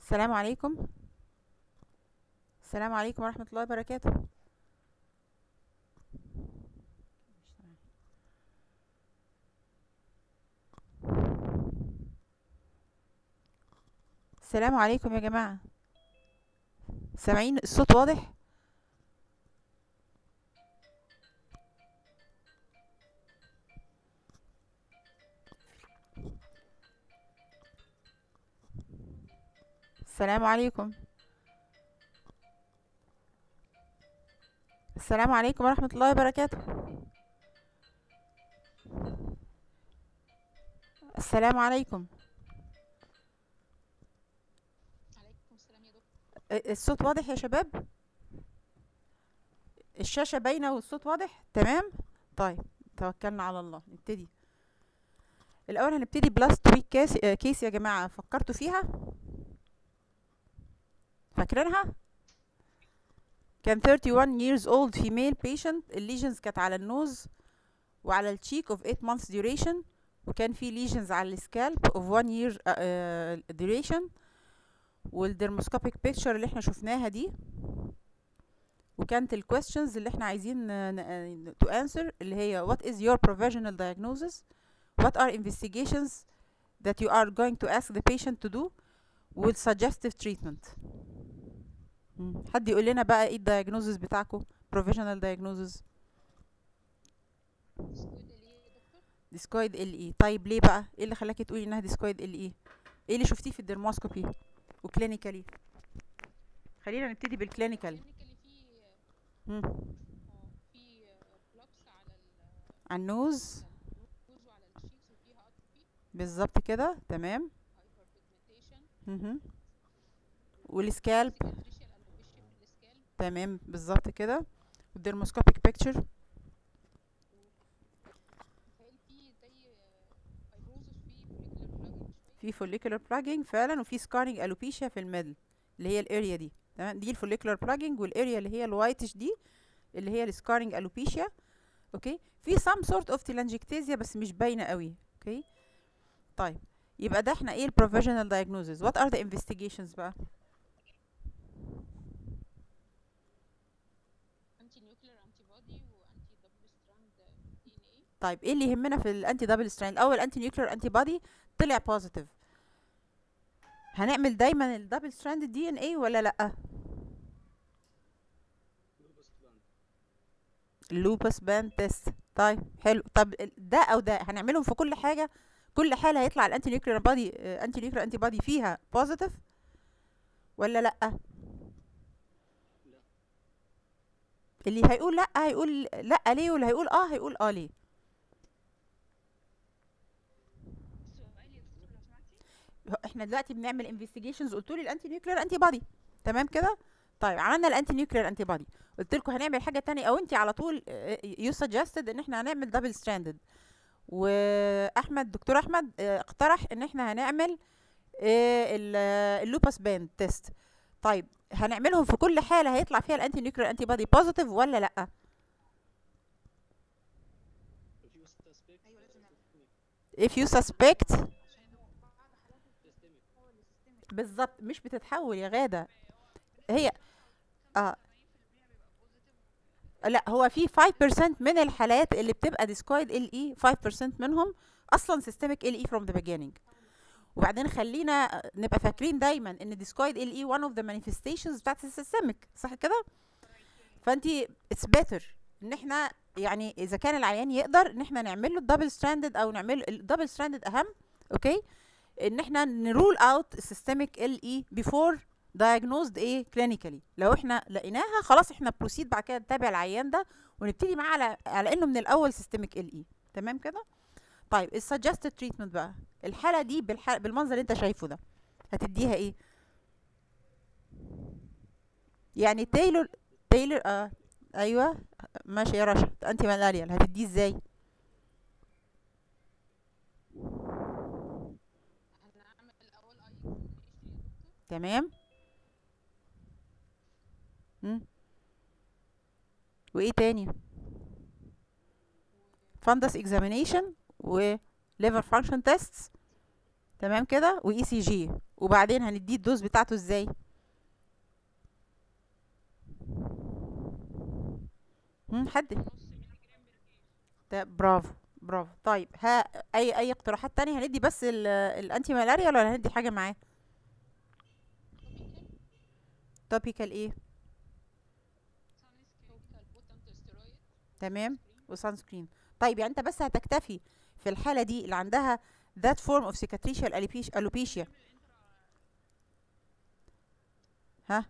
السلام عليكم السلام عليكم ورحمة الله وبركاته السلام عليكم يا جماعة سامعين الصوت واضح السلام عليكم السلام عليكم ورحمة الله وبركاته السلام عليكم عليكم السلام يا دكتور ا- الصوت واضح يا شباب الشاشة باينة والصوت واضح تمام طيب توكلنا على الله نبتدي الأول هنبتدي بلاست ويك كيس آه، كيس يا جماعة فكرتوا فيها فاكرينها كان 31 years old female patient الليجنز كانت على النوز وعلى التشيك of 8 months duration وكان في ليجنز على السكالب of 1 year uh, uh, duration والدرموسكوبيك بيكتشر اللي احنا شفناها دي وكانت الكويستشنز اللي احنا عايزين تو انسر اللي هي what is your provisional diagnosis what are investigations that you are going to ask the patient to do with suggestive treatment مم. حد يقول لنا بقى ايه الدايجنوزس بتاعكم provisional diagnosis سكويد اللي يا دكتور ديسكويد ال اي طيب ليه بقى ايه اللي خلاكي تقولي انها ديسكويد ال اي ايه اللي شفتيه في الدرموسكوبي وكلينيكالي خلينا نبتدي بالكلينيكال كلينيكالي في مم. اه في بلوكس على على النوز النوز وعلى الشيكس وفيها اتروفي بالظبط كده تمام هايبر بيجمنتيشن مهم. والسكالب سيكاتريشال الوبيشيا في السكال تمام بالظبط كده والدرموسكوبيك بيكتشر متهيألي في زي فايبروزس في فوليكولار بلاجنج شويه في فوليكولار بلاجنج فعلا وفي سكارنج الوبيشيا في الميدل اللي هي الاريا دي تمام دي الفوليكولار بلاجنج والاريا اللي هي الوايتش دي اللي هي السكارنج الوبيشيا اوكي في some sort of telangiectasia بس مش باينه قوي اوكي طيب يبقى ده احنا ايه البروفيشنال diagnosis what are the investigations بقى انتي نيوكلير انتي بودي وانتي دبل ستراند دي ان اي طيب ايه اللي يهمنا في الانتي دبل ستراند اول انتي نيوكلير انتي بودي طلع بوزيتيف هنعمل دايما الدبل ستراند دي ان اي ولا لا اللوبس بان تيست طيب حلو طب ال- ده او ده هنعملهم في كل حاجه كل حاله هيطلع الانتي نيوكلير بودي انتي نيوكلير انتي بودي فيها بوزيتيف ولا لا اللي هيقول لا هيقول لا ليه واللي هيقول اه هيقول اه ليه سؤال يا دكتور لو سمحتي هو احنا دلوقتي بنعمل انفستيجيشنز قلت لي الانتي نيوكلير انتي بودي تمام كده طيب عملنا الانتي نيوكلير انتي بودي قلت لكم هنعمل حاجه تانية او انت على طول يو سجستد ان احنا هنعمل دبل ستراندد واحمد دكتور احمد اه، اقترح ان احنا هنعمل اللوباس باند تيست طيب هنعملهم في كل حاله هيطلع فيها الانتي نيوكلير انتي بودي بوزيتيف ولا لا ايوه لازم نعمل if you suspect عشان هو بعض حالات السيستميك هو اللي سيستميك بالظبط مش بتتحول يا غاده هي اه لا هو في 5% من الحالات اللي بتبقى ديسكويد ال اي 5% منهم اصلا سيستميك ال اي فروم ذا beginning وبعدين خلينا نبقى فاكرين دايما ان ديسكويد ال اي one of the manifestations بتاعت السيستميك صح كده فانت اتس بيتر ان احنا يعني اذا كان العيان يقدر ان احنا نعمل له الدبل ستراندد او نعمل الدبل ستراندد اهم اوكي ان احنا نرول اوت السيستميك ال اي بيفور diagnosed ايه كلينيكالي لو احنا لقيناها خلاص احنا بروسيد بعد كده نتابع العيان ده ونبتدي معاه على على انه من الاول سيستميك ال اي تمام كده طيب السجستد تريتمنت بقى الحاله دي بالح... بالمنظر اللي انت شايفه ده هتديها ايه يعني تايلور تايلور اه ايوه ماشي يا رشا انتي ملاريال هتديه ازاي هنعمل الاول اي اكزامينيشن يا دكتور تمام مم. وايه تاني fundus examination و liver function tests تمام كده واي سي جي وبعدين هنديه الدوز بتاعته ازاي مم، حد نص مللي جرام بر كيس ده برافو برافو طيب ها اي اي اقتراحات تانية هندي بس ال- الانتي ملاريا ولا هندي حاجه معاه توبيكال توبيكال ايه سان سكرين توبيكال بوتنت ستيرويد تمام وسان سكرين طيب يعني انت بس هتكتفي في الحاله دي اللي عندها that form of cicatricial alopecia alopecia ها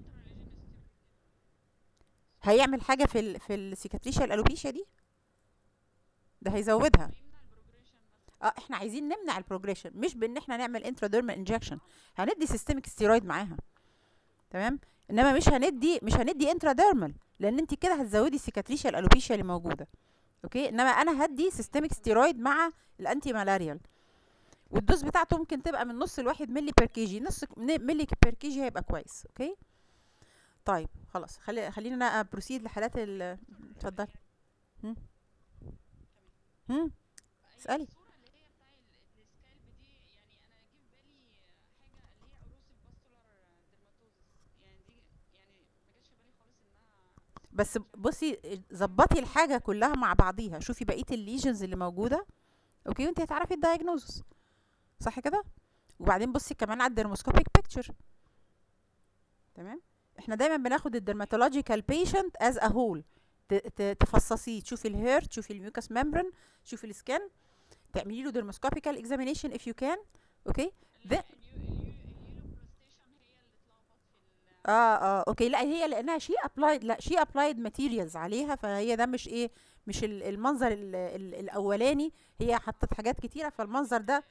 هيعمل حاجه في ال في السيكاتريشال الوبيشيا دي ده هيزودها اه احنا عايزين نمنع البروجريشن مش بان احنا نعمل انتراديرمال انجكشن هندي سيستميك ستيرويد معاها تمام انما مش هندي مش هندي انتراديرمال لان انت كده هتزودي السيكاتريشال الوبيشيا اللي موجوده اوكي انما انا هدي سيستميك ستيرويد مع الانتي مالاريال والدوز بتاعته ممكن تبقى من نص لواحد ملي بير كيجي نص ملي بير كيجي هيبقى كويس اوكي طيب خلاص خلي خلينا بروسيد لحالات ال اتفضلي هم؟ هم؟ اسالي الصورة اللي هي بتاع ال- السكالب دي يعني انا جه في بالي حاجة اللي هي عروس الباستولار ديرماتوزس يعني دي يعني ما جاتش في بالي خالص انها بس بصي ظبطي الحاجه كلها مع بعضيها شوفي بقيه الليجنز اللي موجوده اوكي وانت هتعرفي الدايجنوزس صح كده وبعدين بصي كمان على الديرموسكوبيك بيكتشر تمام احنا دايما بناخد الدرماتولوجيكال بيشنت از ا هول تفصصيه تشوفي الهير تشوفي الميوكس ممبرين تشوفي السكان تعملي له درموسكوبيكال اكزامينيشن اف يو كان اوكي ده اليولوبروستيشن هي اللي اتلخبط في ال اه اه اوكي لا هي لانها شي ابلايد لا شي ابلايد ماتيريالز عليها فهي ده مش ايه مش ال- المنظر ال ال الاولاني هي حطت حاجات كتيره فالمنظر ده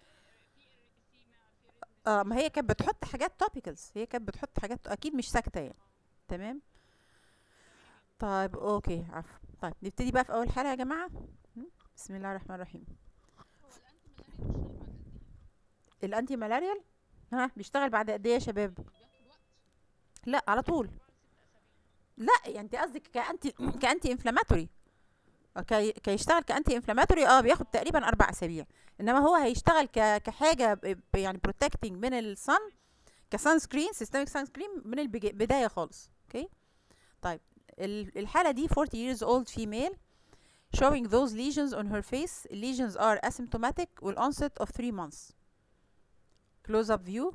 اه ما هي كانت بتحط حاجات توبيكالز هي كانت بتحط حاجات اكيد مش ساكته يعني تمام طيب اوكي عفوا طيب نبتدي بقى في اول حاله يا جماعه م? بسم الله الرحمن الرحيم الانتي ملاريال ها بيشتغل بعد قد ايه يا شباب بياخد وقت لا على طول لا يعني انت قصدك كانتي كانتي انفلاماتوري كي كيشتغل كانتي انفلاماتوري اه بياخد تقريبا اربع اسابيع انما هو هيشتغل ك كحاجه ب- ب- يعني بروتكتنج من الصن كسان سكرين سيستميك سان سكرين من البدايه خالص اوكي طيب ال- الحاله دي 40 years old female showing those lesions on her face lesions are asymptomatic with onset of 3 months close up view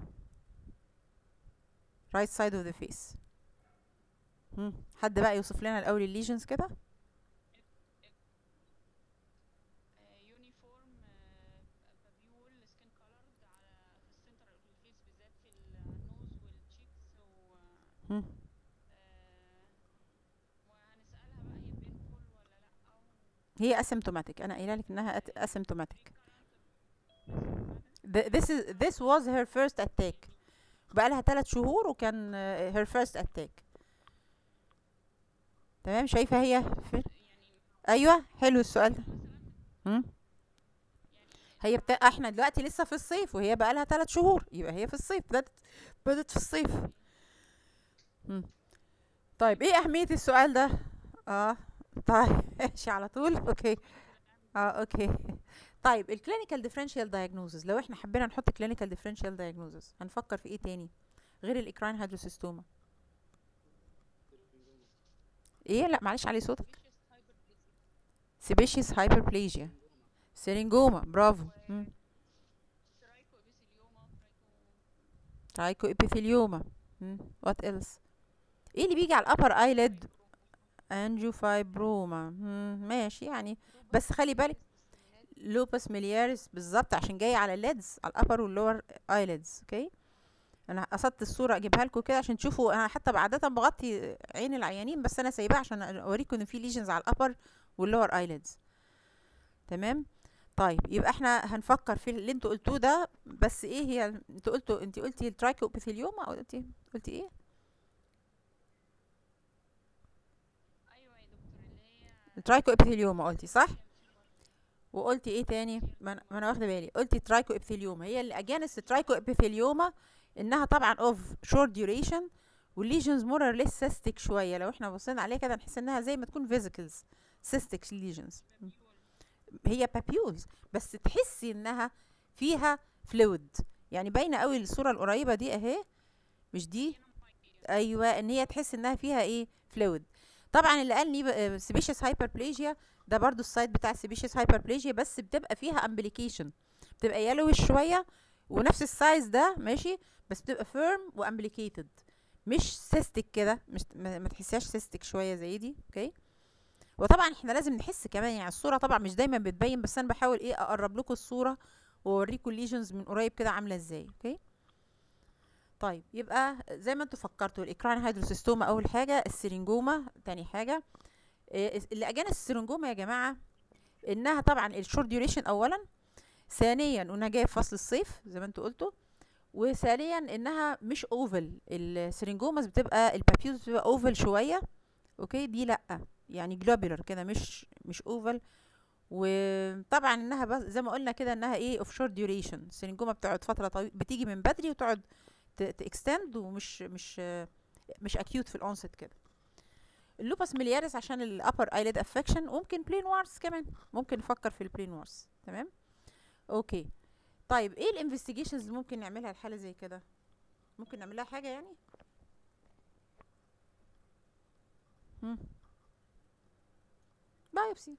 right side of the face مم. حد بقى يوصف لنا الاول الليجنز كده يونيفورم بابيول سكين كولرد على في السنتر اوف الفيس بالذات في النوز والتشيكس و مم. آه، وهنسألها بقى هي بينفول ولا لا او هي اسيمتوماتيك انا قايله لك انها اسيمتوماتيك this is this was her first attack بقى لها 3 شهور وكان uh, her first attack تمام شايفه هي فين ايوه حلو السؤال ده مم. هي بتا... احنا دلوقتي لسه في الصيف وهي بقى لها 3 شهور يبقى هي في الصيف بدت بدت في الصيف مم. طيب ايه اهميه السؤال ده اه طيب ماشي على طول اوكي اه اوكي طيب الكلينيكال ديفرنشال دايجنوزز لو احنا حبينا نحط كلينيكال ديفرنشال دايجنوزز هنفكر في ايه تاني غير الاكراين هيدروسيستوما ايه لا معلش علي صوتك سيبيشيس هايبربليجيا سيرينجوما برافو مم. ترايكو ابيثيليوما ترايكو ابيثيليوما وات ايلس ايه اللي بيجي على الابر ايلid انجيوفايبروما مم، ماشي يعني بس خلي بالك لوبس ملياريس بالظبط عشان جاي على الليدز على الابر واللور ايليدز اوكي انا قصدت الصوره اجيبها لكم كده عشان تشوفوا انا حتى عاده بغطي عين العيانين بس انا سايباها عشان اوريكم ان في ليجنز على الابر واللور ايليدز تمام طيب يبقى احنا هنفكر في اللي انتوا قلتوه ده بس ايه هي انتوا قلتوا انت قلتي الترايكو ابيثيليوما او قلتي قلتي ايه ايوه يا دكتور اللي هي الترايكو ابيثيليوما قلتي صح وقلتي ايه تاني ما أنا- ما انا واخده بالي قلتي ترايكو ابيثيليوما هي اللي اجانس الترايكو ابيثيليوما انها طبعا اوف شورت ديوريشن والليجنز مور اور ليس سيستيك شويه لو احنا بصينا عليها كده نحس انها زي ما تكون فيزيكلز سيستيك ليجنز هي بابيولز بس تحسي انها فيها فلويد يعني باينه قوي الصوره القريبه دي اهي مش دي ايوه ان هي تحس انها فيها ايه فلويد طبعا اللي قال لي سيبيشيس هايبربليجيا ده برضو السايت بتاع سيبيشيس هايبربليجيا بس بتبقى فيها امبليكيشن بتبقى يلوش شويه ونفس السايز ده ماشي بس بتبقى فيرم وامبليكيتد مش سيستك كده مش ما ما تحسيهاش سيستك شويه زي دي اوكي وطبعا احنا لازم نحس كمان يعني الصوره طبعا مش دايما بتبين بس انا بحاول ايه اقرب لكم الصوره واوريكم الليجنز من قريب كده عامله ازاي اوكي طيب يبقى زي ما انتوا فكرتوا الاكران هيدروسيستوما اول حاجه السرنجوما تاني حاجه إيه اللي اجانس السرنجوما يا جماعه انها طبعا الشورت ديوريشن اولا ثانيا انها جايه في فصل الصيف زي ما انتوا قلتوا وثانيا انها مش اوفل السرنجوماس بتبقى البابيوز بتبقى اوفل شويه اوكي دي لا يعني جلوبولار كده مش مش اوفل وطبعا انها بس زي ما قلنا كده انها ايه اوف شورت ديوريشن السرنجوما بتقعد فتره طويله بتيجي من بدري وتقعد تاكستند ومش مش مش اكيوت في الاونست كده اللوباس ملياريس عشان الابر ايليد افكشن وممكن بلين وارس كمان ممكن نفكر في البلين وارس تمام اوكي طيب ايه الانفستيجيشنز اللي ممكن نعملها لحاله زي كده ممكن نعمل لها حاجه يعني هم. بايوبسي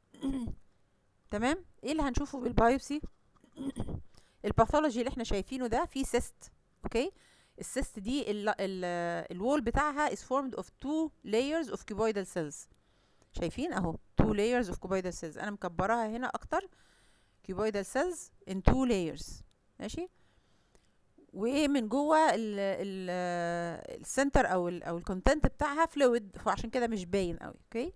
تمام ايه اللي هنشوفه بالبايوبسي الباثولوجي اللي احنا شايفينه ده فيه سيست اوكي السيست دي ال ال الوول بتاعها is formed of two layers of cuboidal cells شايفين اهو two layers of cuboidal cells انا مكبراها هنا اكتر cuboidal cells in two layers ماشي ومن جوه ال ال السنتر او ال او الكونتنت بتاعها فلويد فعشان كده مش باين قوي اوكي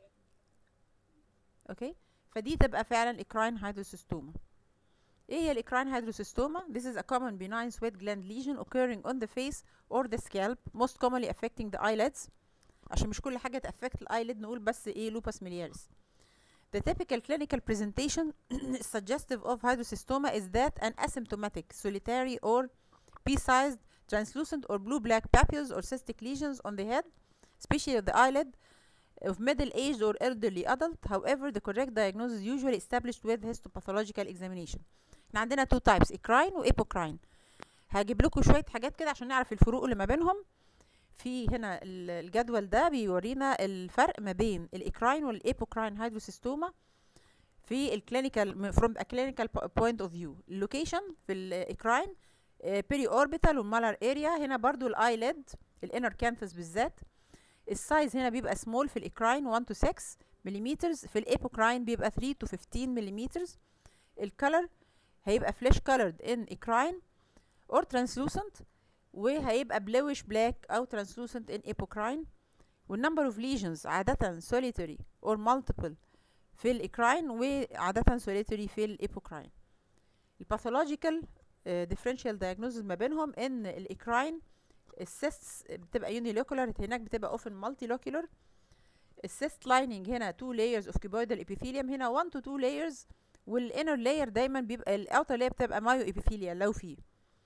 اوكي فدي تبقى فعلا الاكراين هيدروسيستوما ايه هي الاكراين هيدروسيستوما this is a common benign sweat gland lesion occurring on the face or the scalp most commonly affecting the eyelids عشان مش كل حاجه تأفكت الايلid نقول بس ايه lupus miliaris The typical clinical presentation suggestive of hydrocystoma is that an asymptomatic, solitary or pea-sized, translucent or blue-black papules or cystic lesions on the head, especially of the eyelid, of middle-aged or elderly adult. However, the correct diagnosis is usually established with histopathological examination. احنا عندنا two types, ecrine و apocrine. هجيب لكم شوية حاجات كده عشان نعرف الفروق اللي ما بينهم. في هنا الجدول ده بيورينا الفرق ما بين الاكراين والايبوكراين هيدروسيستوما في الكلينيكال from a clinical point of view اللوكيشن في الاكراين بيري اوربيتال والمالر اريا هنا برضو الايليد الانر كانثس بالذات السايز هنا بيبقى سمول في الاكراين 1 to 6 ملم في الايبوكراين بيبقى 3 to 15 ملم الكالر هيبقى فليش colored in اكراين or translucent وهيبقى bluish black أو translucent in apocrine والنمبر of lesions عادة solitary or multiple في الإكراين وعادة solitary في الإبوكراين الباثولوجيكال differential diagnosis ما بينهم إن الإكراين السيستس بتبقى unilocular هناك بتبقى often multilocular السيست lining هنا two layers of cuboidal epithelium هنا one to two layers والinner layer دايما بيبقى الأوتر layer بتبقى myoepithelial لو فيه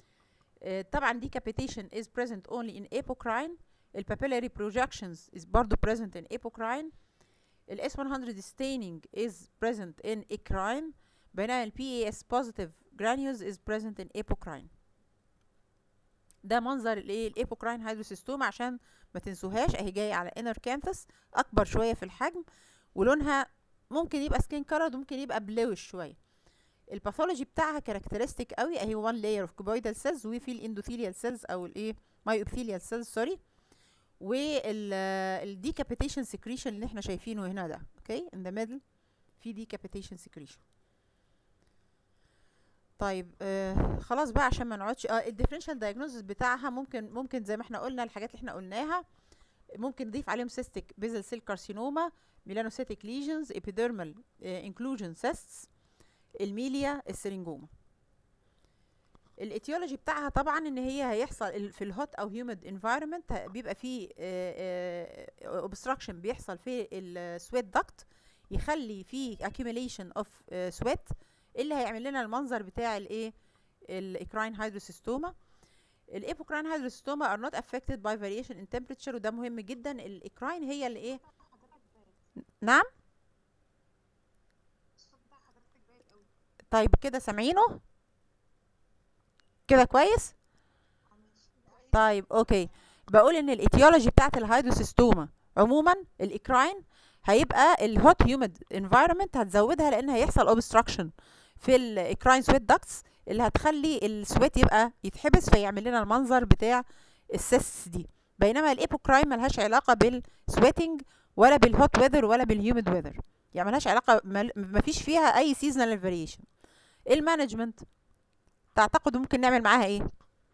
طبعا decapitation is present only in apocrine ال papillary projections is برضو present in apocrine ال S100 staining is present in ecrine بينما ال PAS positive granules is present in apocrine ده منظر الايه الايبوكراين هيدروسيستوما عشان ما تنسوهاش اهي جايه على انر كانثس اكبر شويه في الحجم ولونها ممكن يبقى سكين كارد وممكن يبقى بلوش شويه الباثولوجي بتاعها كاركترستيك قوي اهي وان لاير اوف كوبويدال سيلز وفي الاندوثيليال سيلز او الايه مايوبثيليال سيلز سوري والديكابيتيشن سكريشن اللي احنا شايفينه هنا ده اوكي ان ذا ميدل في ديكابيتيشن سكريشن طيب آه خلاص بقى عشان ما نقعدش اه الديفرنشال دايجنوزس بتاعها ممكن ممكن زي ما احنا قلنا الحاجات اللي احنا قلناها ممكن نضيف عليهم سيستيك بيزل سيل كارسينوما ميلانوسيتيك ليجنز ابيديرمال انكلوجن سيستس الميليا السرنجوما الايتيولوجي بتاعها طبعا ان هي هيحصل في الهوت او هيوميد انفايرمنت بيبقى فيه اوبستراكشن بيحصل في السويت داكت يخلي فيه accumulation of سويت اللي هيعمل لنا المنظر بتاع الايه الاكراين هيدروسيستوما الايبوكراين هيدروسيستوما are not affected by variation in temperature وده مهم جدا الاكراين هي اللي ايه نعم طيب كده سامعينه كده كويس طيب اوكي بقول ان الايتيولوجي بتاعت الهيدروسيستوما عموما الاكراين هيبقى الهوت هيوميد انفايرمنت هتزودها لان هيحصل اوبستراكشن في الاكراين سويت داكتس اللي هتخلي السويت يبقى يتحبس فيعمل لنا المنظر بتاع السيس دي بينما الايبوكراين ملهاش علاقه بالسويتنج ولا بالهوت ويذر ولا بالهيوميد ويذر يعني ملهاش علاقه مل- مفيش فيها اي سيزونال فاريشن المانجمنت تعتقدوا ممكن نعمل معاها ايه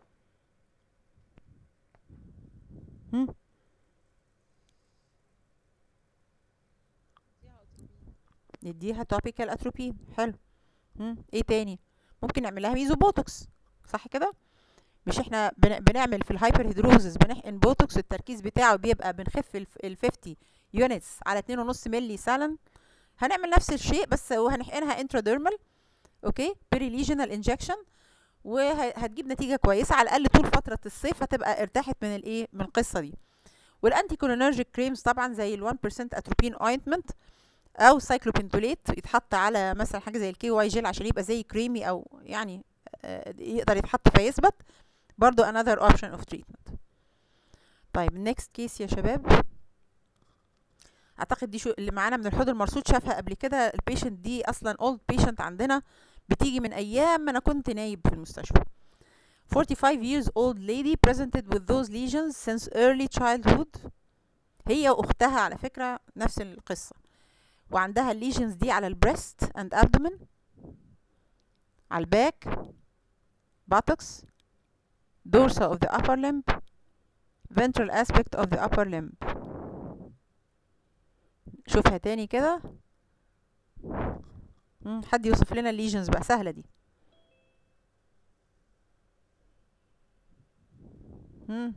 هم؟ فيها أتروبين نديها توبيكال اتروبين حلو هم؟ ايه تاني ممكن نعمل لها ميزوبوتوكس صح كده مش احنا بن- بنعمل في الهايبر هيدروزس بنحقن بوتوكس التركيز بتاعه بيبقى بنخف ال 50 يونتس على 2.5 مللي سالن هنعمل نفس الشيء بس وهنحقنها انتراديرمال اوكي بيري ليجنال انجكشن وهتجيب نتيجه كويسه على الاقل طول فتره الصيف هتبقى ارتاحت من الايه من القصه دي والانتي كولينرجيك كريمز طبعا زي ال 1% اتروبين اوينتمنت او سايكلوبنتوليت يتحط على مثلا حاجه زي الكي واي جيل عشان يبقى زي كريمي او يعني آه، يقدر يتحط فيثبت برضو another option of treatment طيب next case يا شباب اعتقد دي شو اللي معانا من الحوض المرصود شافها قبل كده البيشنت دي اصلا old patient عندنا بتيجي من ايام ما انا كنت نايب في المستشفى 45 years old lady presented with those lesions since early childhood هي واختها على فكرة نفس القصة وعندها الليجنز دي على البريست and abdomen على الباك buttocks dorsal of the upper limb ventral aspect of the upper limb شوفها تاني كده مم، حد يوصف لنا الليجنز بقى سهلة دي مم،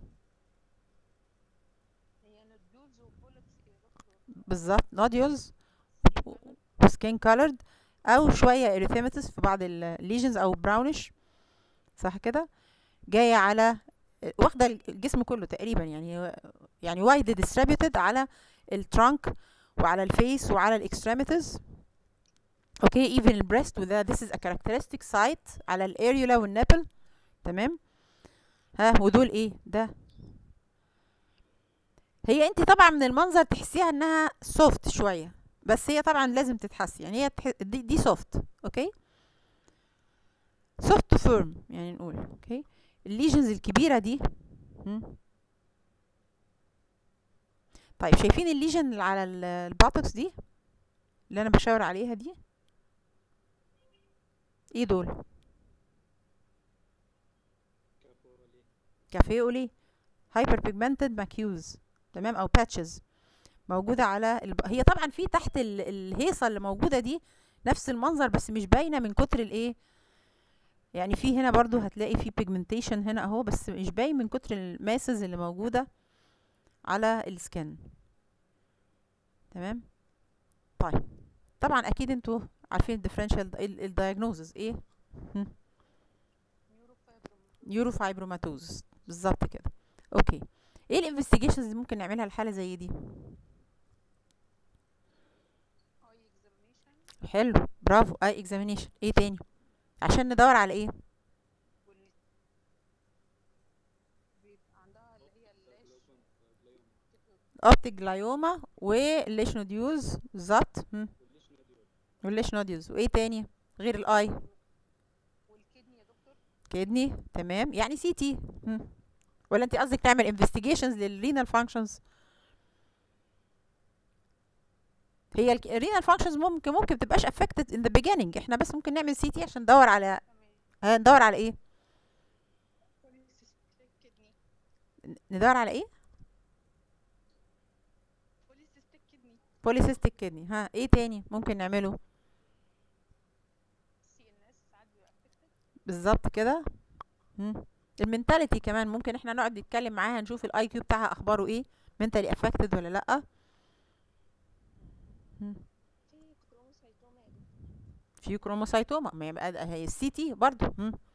هي نودولز وبولتس يا دكتور بالظبط نوديولز وسكين كولرد او شويه اريثيماتس في بعض الليجنز او براونش صح كده جايه على واخده الجسم كله تقريبا يعني يعني وايد ديستريبيوتد على الترانك وعلى الفيس وعلى الاكستريميتيز اوكي ايفن البريست وده this is a characteristic site على الاريولا والنبل تمام ها ودول ايه ده هي انت طبعا من المنظر تحسيها انها سوفت شويه بس هي طبعا لازم تتحس يعني هي تح... دي, دي سوفت اوكي سوفت فيرم يعني نقول اوكي الليجنز الكبيره دي مم. طيب شايفين الليجن اللي على ال- الباتوكس دي اللي انا بشاور عليها دي ايه دول كافيه اولي هايبر بيجمنتد ماكيوز تمام او باتشز موجوده على الب... هي طبعا في تحت ال... الهيصه اللي موجوده دي نفس المنظر بس مش باينه من كتر الايه يعني في هنا برضو هتلاقي في بيجمنتيشن هنا اهو بس مش باين من كتر الماسز اللي موجوده على السكن تمام طيب طبعا اكيد انتوا عارفين الديفرنشال الدايجنوزز ايه نيوروفايبروما نيوروفايبروماتوز بالظبط كده اوكي ايه الانفستيجيشنز اللي ممكن نعملها لحاله زي دي اي اكزامينيشن حلو برافو اي اكزامينيشن ايه تاني عشان ندور على ايه بيبقى عندها اللي هي اللاش اوبتيك جلايوما والليش نوديوز بالظبط مم. والليش نوديوز وايه تاني غير الاي والكدني يا دكتور كدني تمام يعني سي تي ولا انت قصدك تعمل انفستيجيشنز للرينال فانكشنز هي الرينال فانكشنز ممكن ممكن تبقاش افكتد ان ذا beginning احنا بس ممكن نعمل سي تي عشان ندور على تمام ها، ندور على ايه بوليسيستيك كدني ن- ندور على ايه بوليسيستيك كدني بوليسيستيك كدني ها ايه تاني ممكن نعمله سي ان اس ساعات بيبقى افكتد بالظبط كده المنتاليتي كمان ممكن احنا نقعد نتكلم معاها نشوف الاي كيو بتاعها اخباره ايه منتالي افكتد ولا لا مم. في كروموسايتوما يا دكتور في كروموسايتوما ما يبقى ده- هي السي تي برضه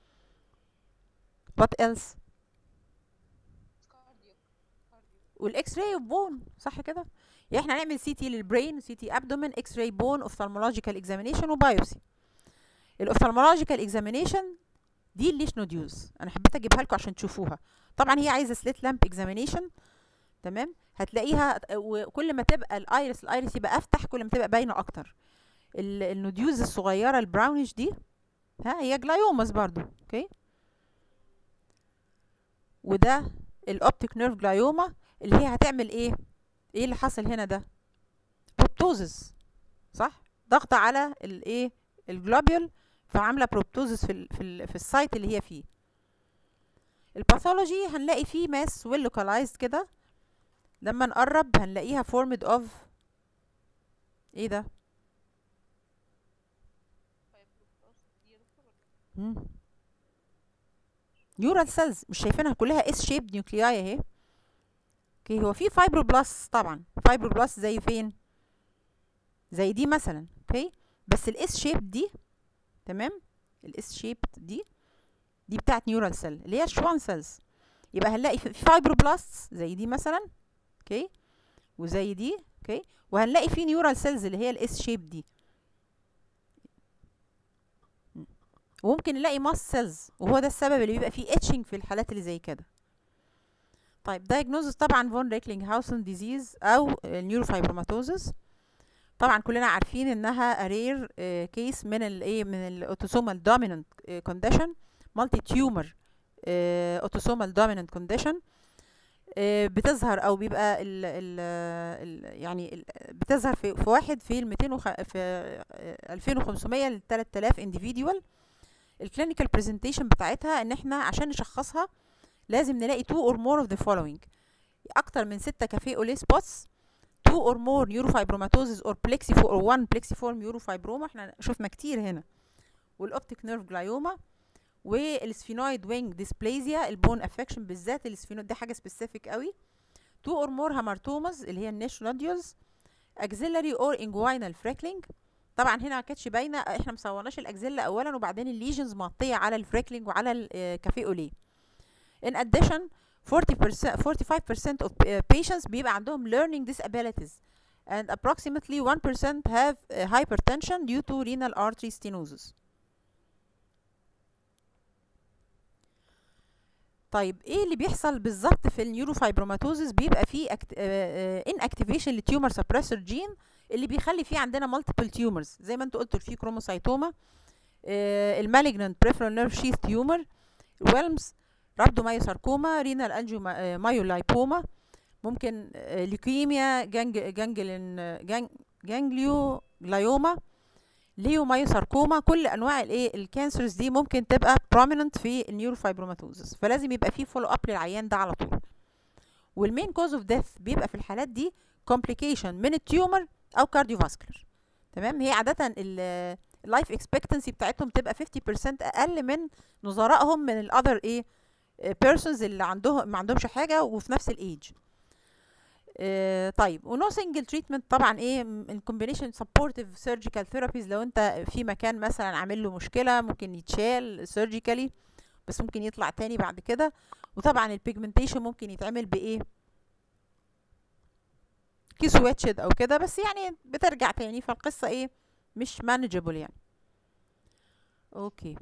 وات ايلس كارديو كارديو والاكس راي اوف بون صح كده يعني احنا هنعمل سي تي للبرين سي تي ابدومن اكس راي بون اوفثالمولوجيكال اكزامينيشن وبايوسي الاوفثالمولوجيكال اكزامينيشن دي الليش نوديولز انا حبيت اجيبها لكم عشان تشوفوها طبعا هي عايزه سليت لامب اكزامينيشن تمام هتلاقيها وكل ما تبقى الايرس الايرس يبقى افتح كل ما تبقى باينه اكتر ال- النوديولز الصغيره البراونش دي ها هي جلايوماس برضو اوكي وده الاوبتيك نيرف جلايوما اللي هي هتعمل ايه ايه اللي حصل هنا ده بروبتوزس صح ضغط على الايه الجلوبيول فعامله بروبتوزس في ال في ال في السايت اللي هي فيه الباثولوجي هنلاقي فيه ماس ويل لوكالايزد كده لما نقرب هنلاقيها فورمد اوف ايه ده نيورال سيلز مش شايفينها كلها اس شيب نيوكلياي اهي اوكي هو في فايبروبلاست طبعا فايبروبلاست زي فين زي دي مثلا اوكي بس الاس شيب دي تمام الاس شيب دي دي بتاعت نيورال سيل اللي هي الشوان سيلز يبقى هنلاقي في فايبروبلاست زي دي مثلا اوكي وزي دي اوكي وهنلاقي في نيورال سيلز اللي هي الاس شيب دي وممكن نلاقي ماس سيلز وهو ده السبب اللي بيبقى فيه اتشنج في الحالات اللي زي كده طيب diagnosis طبعا فون ريكلينج هاوسن ديزيز او نيوروفايبروماتوزس طبعا كلنا عارفين انها رير كيس من الايه من الاوتوسومال دومينانت كونديشن مالتي تيومر اوتوسومال دومينانت كونديشن بتظهر او بيبقى ال ال ال يعني ال بتظهر في, في واحد في ال 200 وخ... في آه، 2500 ل 3000 individual الكلينيكال برزنتيشن بتاعتها ان احنا عشان نشخصها لازم نلاقي 2 or more of the following اكتر من 6 كافيه اولي سبوتس 2 or more neurofibromatosis or plexiform or one plexiform neurofibroma احنا شفنا كتير هنا والاوبتيك نيرف جلايوما والسفينويد وينج ديسبليزيا البون افكشن بالذات السفينويد دي حاجه سبيسيفيك قوي 2 or more هامارتوماز اللي هي النيش نوديولز axillary or inguinal freckling طبعا هنا ما كانتش باينه احنا مصورناش الاكزيلا اولا وبعدين الليجنز مغطيه على الفريكلينج وعلى الكافيه اوليه in addition 40% 45% of uh, patients بيبقى عندهم learning disabilities and approximately 1% have uh, hypertension due to renal artery stenosis طيب ايه اللي بيحصل بالظبط في النيوروفايبروماتوزس بيبقى فيه ان اكتيفيشن للتيومر سبريسور جين اللي بيخلي فيه عندنا مالتيبل تيومرز زي ما انتوا قلتوا في كروموسايتوما المالجنانت بريفرال نيرف شيث تيومر ويلمز رابدومايوساركوما رينال انجيو مايولايبوما ممكن آه، ليكيميا جانج جانجلين جانج جانجليو جلايوما ليومايوساركوما كل انواع الايه الكانسرز دي ممكن تبقى prominent في النيوروفايبروماتوزس فلازم يبقى في فولو اب للعيان ده على طول والمين كوز اوف ديث بيبقى في الحالات دي كومبليكيشن من التيومر او كارديوفاسكولار تمام هي عاده اللايف اكسبكتنسي بتاعتهم تبقى 50% اقل من نظرائهم من الاذر ايه بيرسونز اللي عندهم ما عندهمش حاجه وفي نفس الايج آه، طيب ونو سنجل تريتمنت طبعا ايه الكومبينيشن سبورتيف سيرجيكال ثيرابيز لو انت في مكان مثلا عامل له مشكله ممكن يتشال سيرجيكالي بس ممكن يطلع تاني بعد كده وطبعا البيجمنتيشن ممكن يتعمل بايه كيس ويتشد او كده بس يعني بترجع تاني فالقصه ايه مش مانجبل يعني اوكي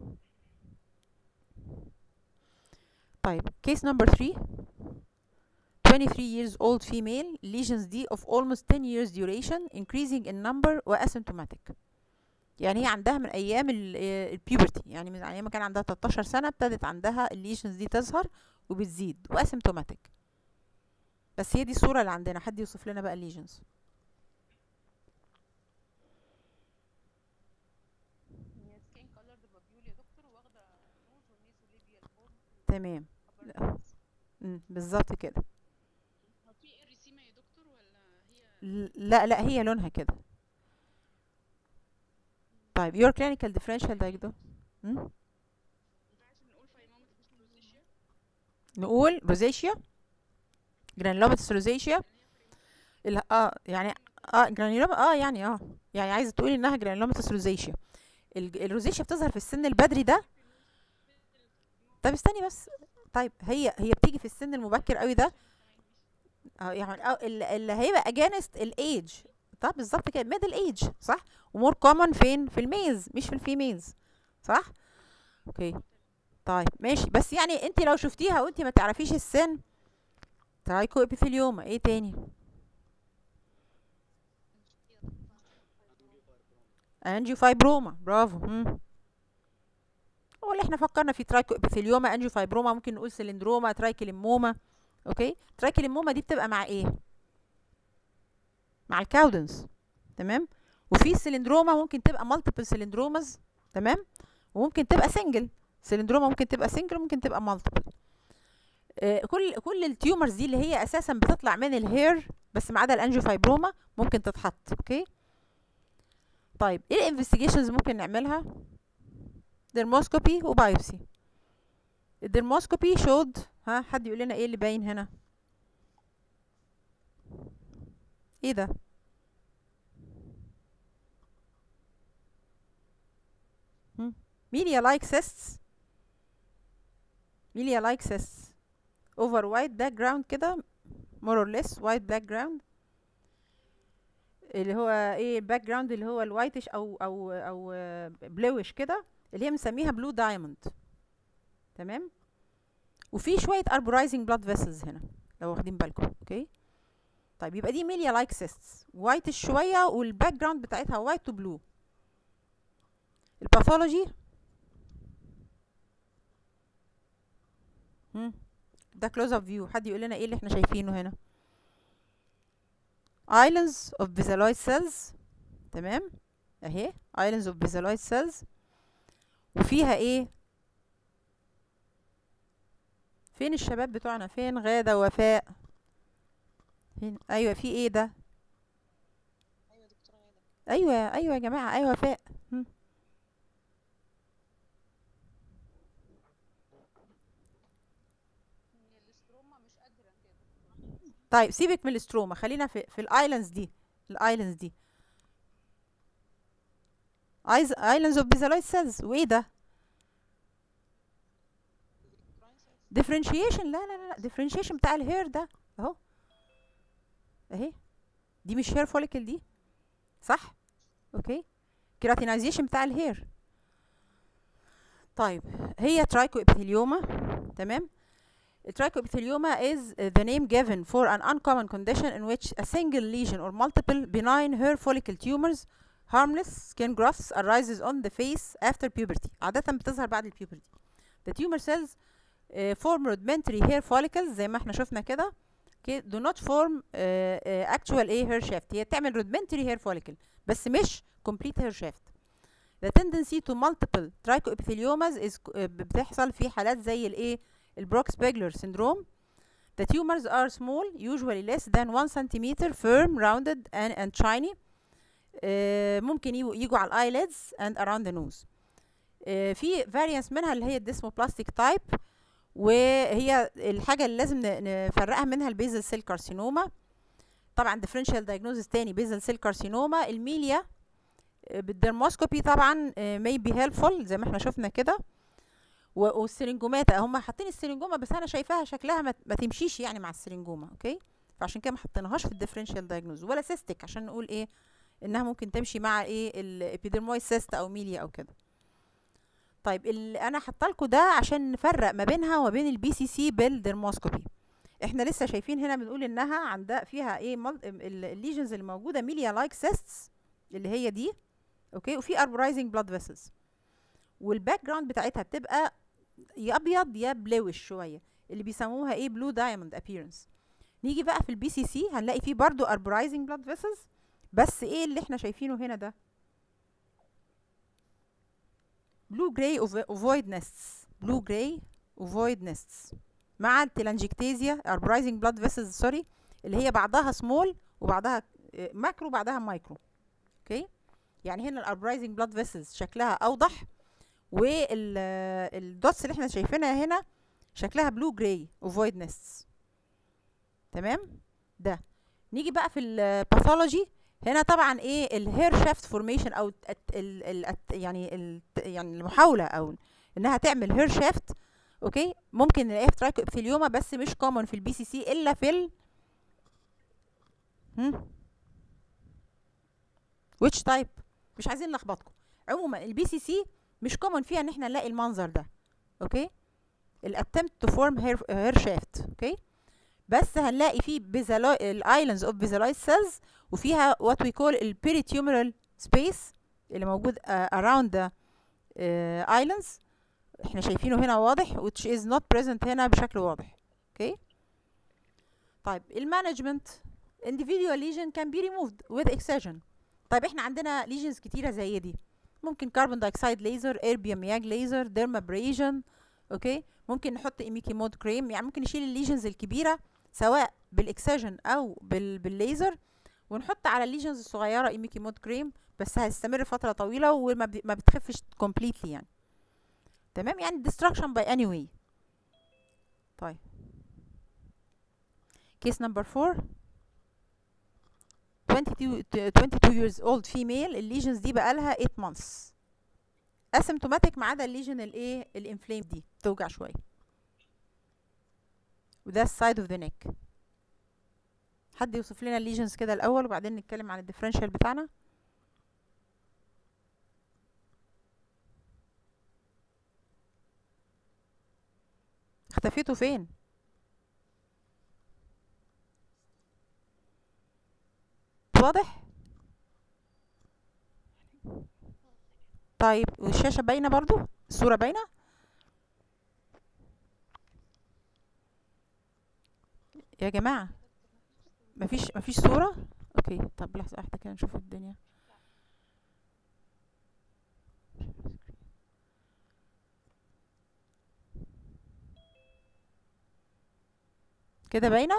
طيب كيس نمبر 3 23 years old female lesions دي of almost 10 years duration increasing in number و asymptomatic يعني هي عندها من ايام البيوبرتي يعني من ايام ما كان عندها 13 سنه ابتدت عندها الليجنز دي تظهر وبتزيد واسيمتوماتيك بس هي دي الصوره اللي عندنا حد يوصف لنا بقى الليجنز هي سكين كولرد بابيول يا دكتور واخده نوز وميزوليبيال بون تمام مم، بالظبط كده هو في اريسيما يا دكتور ولا هي ل- لا لا هي لونها كده طيب your clinical differential diagnosis مم؟ ينفعش نقول فايمومتس روزيشيا نقول روزيشيا جرانيلوماتس روزيشيا ال- اه يعني اه جرانيلوم اه يعني اه يعني عايزه تقولي انها جرانيلوماتس روزيشيا ال- الروزيشيا بتظهر في السن البدري ده طب استني بس طيب هي هي بتيجي في السن المبكر قوي ده اه يعني اه ال- اللي هيبقى اجانست الايج طب بالظبط كده ميدل ايج صح ومور كومن فين في الميز مش في الفيميلز صح اوكي طيب ماشي بس يعني انت لو شفتيها وانت ما تعرفيش السن ترايكو ابيثيليوما ايه تاني انجيو فايبروما برافو مم. هو اللي احنا فكرنا في ترايكو ابيثيليوما انجيو فايبروما ممكن نقول سلندروما ترايكليموما اوكي ترايكليموما دي بتبقى مع ايه مع الكاودنس تمام وفي سلندروما ممكن تبقى مالتيبل سلندروماز تمام وممكن تبقى سنجل سلندروما ممكن تبقى سنجل ممكن تبقى مالتيبل آه كل كل التيومرز دي اللي هي اساسا بتطلع من الهير بس ما عدا الانجيوفايبروما ممكن تتحط اوكي طيب ايه الانفستيجيشنز ممكن نعملها ديرموسكوبي وبايوبسي الديرموسكوبي شود ها حد يقول لنا ايه اللي باين هنا ايه ده media like cysts media like cysts over white background كده more or less white background اللي هو ايه باك جراوند اللي هو الوايتش او او او بلوش كده اللي هي بنسميها بلو دايموند تمام وفي شويه arborizing blood vessels هنا لو واخدين بالكم اوكي طيب يبقى دي ميليا لايك سيستس وايت شويه والباك جراوند بتاعتها وايت تو بلو الباثولوجي ده كلوز اب فيو حد يقول لنا ايه اللي احنا شايفينه هنا islands of basaloid cells تمام اهي islands of basaloid cells وفيها ايه فين الشباب بتوعنا فين غادة وفاء فين ايوه في ايه ده ايوه دكتوره غاده ايوه ايوه يا جماعه ايوه وفاء هم. هي الاستروما مش قادره كده طيب سيبك من الاستروما خلينا في في الايلاندز دي الايلاندز دي ايز ايلاندز اوف بيزالويد سيلز وايه ده ديفرنشيشن لا لا لا لا ديفرنشيشن بتاع الهير ده اهو اهي دي مش هير فوليكل دي صح اوكي كيراتينايزيشن بتاع الهير طيب هي ترايكو ابيثيليوما تمام Trichoepithelioma is uh, the name given for an uncommon condition in which a single lesion or multiple benign hair follicle tumors harmless skin grafts arises on the face after puberty عادة بتظهر بعد البيوبرتي the tumor cells uh, form rudimentary hair follicles زي ما احنا شفنا كده okay, do not form uh, uh, actual a hair shaft هي تعمل rudimentary hair follicle بس مش complete hair shaft the tendency to multiple trichoepitheliomas is uh, بتحصل في حالات زي الايه البروكس بيجلر syndrome The tumors are small, usually less than 1 centimeter, firm, rounded, and, and shiny. آه، ممكن يجوا يجوا على الايليدز and around the nose. آه، في variants منها اللي هي الديسموبلاستيك تايب وهي الحاجة اللي لازم ن- نفرقها منها البيزل سيل كارسينوما طبعا differential diagnosis تاني بيزل سيل كارسينوما الميليا آه، بالدرموسكوبي طبعا آه، may be helpful زي ما احنا شفنا كده و- والسرنجوماتا هم حاطين السرنجوما بس انا شايفاها شكلها ما, ما تمشيش يعني مع السرنجوما اوكي فعشان كده ما حطيناهاش في الديفرنشال دايجنوز ولا سيستك عشان نقول ايه انها ممكن تمشي مع ايه الابيدرمويد سيست او ميليا او كده طيب اللي انا حاطه لكم ده عشان نفرق ما بينها وبين البي سي سي بالدرموسكوبي احنا لسه شايفين هنا بنقول انها عندها فيها ايه الليجنز اللي موجوده ميليا لايك سيستس اللي هي دي اوكي وفي اربرايزنج بلاد فيسلز والباك جراوند بتاعتها بتبقى يا ابيض يا بلوش شويه اللي بيسموها ايه بلو دايموند ابييرنس نيجي بقى في البي سي سي هنلاقي فيه برضو اربرايزنج بلاد فيسلز بس ايه اللي احنا شايفينه هنا ده بلو جراي اوفويد نستس بلو جراي اوفويد نستس مع التلانجيكتيزيا اربرايزنج بلاد فيسلز سوري اللي هي بعضها سمول وبعضها آه، ماكرو وبعضها مايكرو اوكي يعني هنا الاربرايزنج بلاد فيسلز شكلها اوضح والدوتس اللي احنا شايفينها هنا شكلها بلو جراي اوفويد نستس تمام ده نيجي بقى في الباثولوجي هنا طبعا ايه الهير شافت فورميشن او الت- ال ال الت- يعني ال يعني المحاوله او انها تعمل هير شافت اوكي ممكن نلاقيها في ترايكو ابثيليوما بس مش كومن في البي سي سي الا في ال هم which تايب مش عايزين نلخبطكم عموما البي سي سي مش كومن فيها ان احنا نلاقي المنظر ده اوكي الاتمpt to form hair, hair shaft اوكي بس هنلاقي فيه الايلاندز اوف visualized cells وفيها what we call ال peritumoral space اللي موجود uh, around the uh, islands احنا شايفينه هنا واضح which is not present هنا بشكل واضح اوكي طيب المانجمنت individual lesion can be removed with excision طيب احنا عندنا lesions كتيرة زي دي ممكن كربون دايوكسيد ليزر ايربيوم ياج ليزر ديرمابريجن اوكي ممكن نحط ايميكي مود كريم يعني ممكن نشيل الليجنز الكبيره سواء بالاكسجن او بال بالليزر ونحط على الليجنز الصغيره ايميكي مود كريم بس هيستمر فتره طويله وما بي- ما بتخفش كومبليتلي يعني تمام يعني destruction by any way طيب كيس نمبر 4 22 22 years old female الليجنز دي بقالها 8 months asymptomatic ما عدا الليجن الايه الانفلام دي بتوجع شويه وده السايد اوف ذا نيك حد يوصف لنا الليجنز كده الاول وبعدين نتكلم عن الديفرنشال بتاعنا اختفيتوا فين واضح طيب والشاشة باينة برضو الصورة باينة يا جماعة مفيش مفيش صورة اوكي طب لحظة واحدة كده نشوف الدنيا كده باينة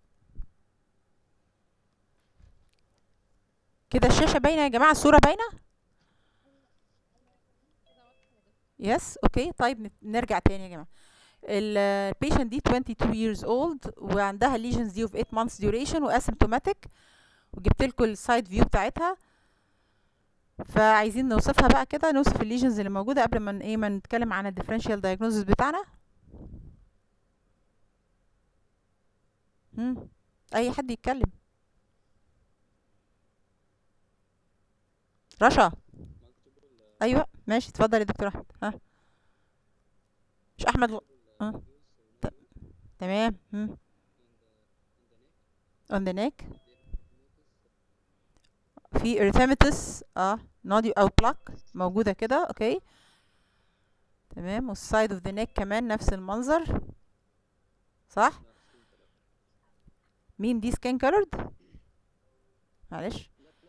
كده الشاشة باينة يا جماعة الصورة باينة يس اوكي طيب نت- نرجع تاني يا جماعة البيشنت دي 22 years old وعندها الليجنز دي of 8 months duration واسيمتوماتيك وجبت لكم السايد فيو بتاعتها فعايزين نوصفها بقى كده نوصف الليجنز اللي موجودة قبل ما ن- ايه ما نتكلم عن الديفرنشال diagnosis بتاعنا مم. اي حد يتكلم رشا ايوه ماشي اتفضل يا دكتور احمد ها مش احمد غ... اه ت- تمام مم. on the neck في erythematous اه نودي او plaque موجودة كده اوكي تمام والسايد اوف ذا neck كمان نفس المنظر صح مين دي سكين colored معلش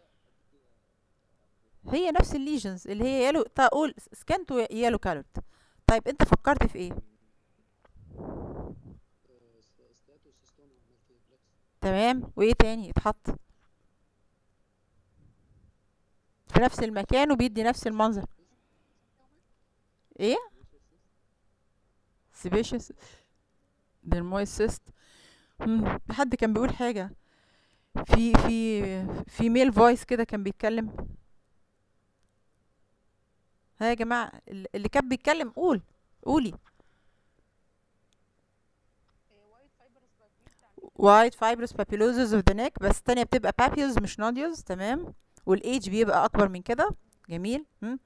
هي نفس الليجنز اللي هي يالو تقول سكان تو يالو colored طيب انت فكرت في ايه تمام وايه تاني اتحط في نفس المكان وبيدي نفس المنظر ايه سيبيشس dermoid مم. حد كان بيقول حاجة في في في ميل فويس كده كان بيتكلم ها يا جماعة ال- اللي كان بيتكلم قول قولي وايت فايبرس بابيلوزز اوف ذا نيك بس التانية بتبقى بابيوز مش نوديوز تمام والايج بيبقى اكبر من كده جميل مم.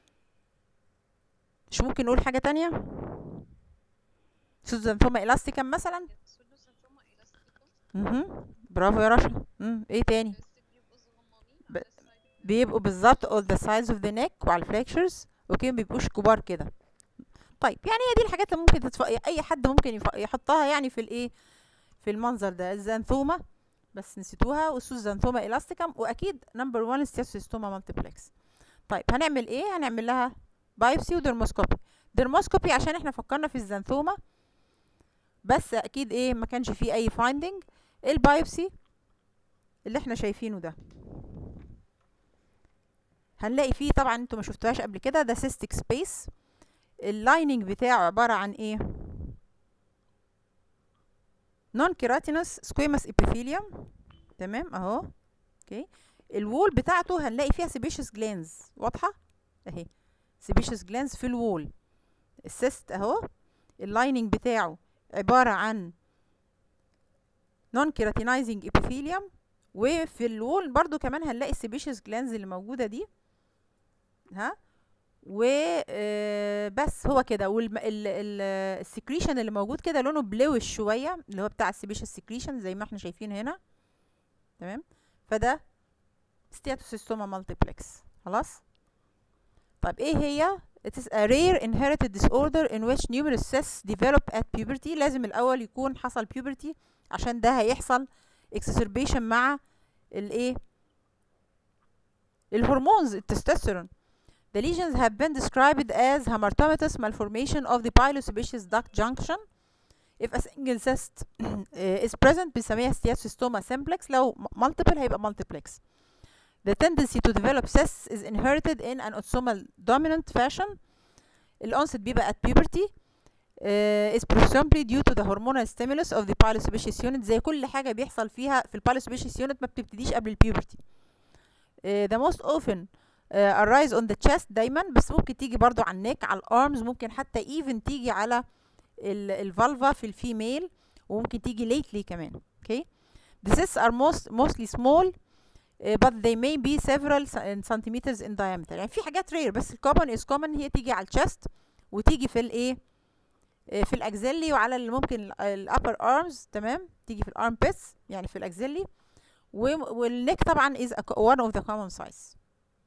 مش ممكن نقول حاجة تانية سوزانثوما الاستيكم مثلا مهم. برافو يا رشا مم. ايه تاني ب- بيبقوا بالظبط all the sides of the neck وعلى الفليكشرز اوكي ما بيبقوش كبار كده طيب يعني هي دي الحاجات اللي ممكن تتف... اي حد ممكن يف... يحطها يعني في الايه في المنظر ده الزانثوما بس نسيتوها والسوزانثوما الاستيكم واكيد نمبر 1 ستياتوسيستوما مالتيبلكس طيب هنعمل ايه هنعمل لها بايوبسي ودرموسكوبي درموسكوبي عشان احنا فكرنا في الزانثوما بس اكيد ايه ما كانش فيه اي فايندنج البايوبسي اللي احنا شايفينه ده هنلاقي فيه طبعا انتوا ما شفتوهاش قبل كده ده سيستيك سبيس اللايننج بتاعه عبارة عن ايه نون كيراتينوس سكويموس ابيثيليوم تمام اهو اوكي الوول بتاعته هنلاقي فيها سيبيشس جلانز واضحة اهي سيبيشس جلانز في الوول السيست اهو اللايننج بتاعه عبارة عن نون كيراتينايزنج ابيثيليوم وفي الوول برضو كمان هنلاقي السيبيشس جلانز اللي موجودة دي ها وبس هو كده والسكريشن اللي موجود كده لونه بلوش شويه اللي هو بتاع السيبيشال سكريشن زي ما احنا شايفين هنا تمام فده ستياتوسيستوما مالتيبلكس خلاص طيب ايه هي it is a rare inherited disorder in which numerous cysts develop at puberty لازم الاول يكون حصل puberty عشان ده هيحصل exacerbation مع الايه الهرمونز التستوستيرون The lesions have been described as hamartomatous malformation of the pilosebaceous duct junction. If a single cyst is present بنسميها steatocystoma simplex لو multiple هيبقى multiplex. The tendency to develop cysts is inherited in an autosomal dominant fashion. الأنست بيبقى at puberty uh, is presumably due to the hormonal stimulus of the pilosebaceous unit زي كل حاجة بيحصل فيها في البيلوسبيشيس unit ما بتبتديش قبل البيوبرتي. Uh, the most often uh, arise on the chest دايما بس ممكن تيجي برضو على النك على الارمز ممكن حتى even تيجي على الفالفا في الفيميل وممكن تيجي lately كمان okay the cysts are most mostly small uh, but they may be several centimeters in diameter يعني في حاجات rare بس الكومن is common هي تيجي على الشست وتيجي في الايه في الاكزيلي وعلى اللي ممكن الابر ارمز تمام تيجي في الارم بيتس يعني في الاكزيلي والنك طبعا is one of the common size